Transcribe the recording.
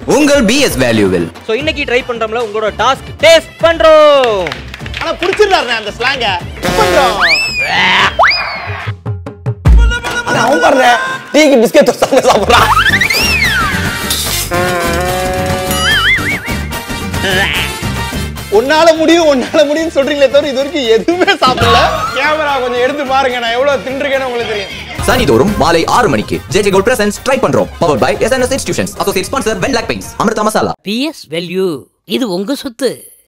உங்கள் பிஎஸ் வேல்யூவில் ஸோ இன்னைக்கு ட்ரை பண்றோம்ல உங்களோட டாஸ்க் டேஸ்ட் பண்றோம் ஆனா புடிச்சிடுறாரு அந்த ஸ்லாங்க பண்றோம் ஆனா அவன் பாருங்க டீக்கு பிஸ்கெட் தொட்டாங்க சாப்பிடுறான் உன்னால முடியும் உன்னால முடியும்னு சொல்றீங்களே தவிர இது வரைக்கும் எதுவுமே சாப்பிடல கேமரா கொஞ்சம் எடுத்து பாருங்க நான் எவ்வளவு தின்றுக்கேன்னு உங்களுக்கு தெரியும் சனிதோறும் மாலை ஆறு மணிக்கு ஜேஜே கோல்ட் பிரசன்ஸ் ட்ரை பண்றோம் power by SNS institutions associate sponsor வென் லாக் பெயின்ஸ் Amrita masala P S value உங்க சொத்து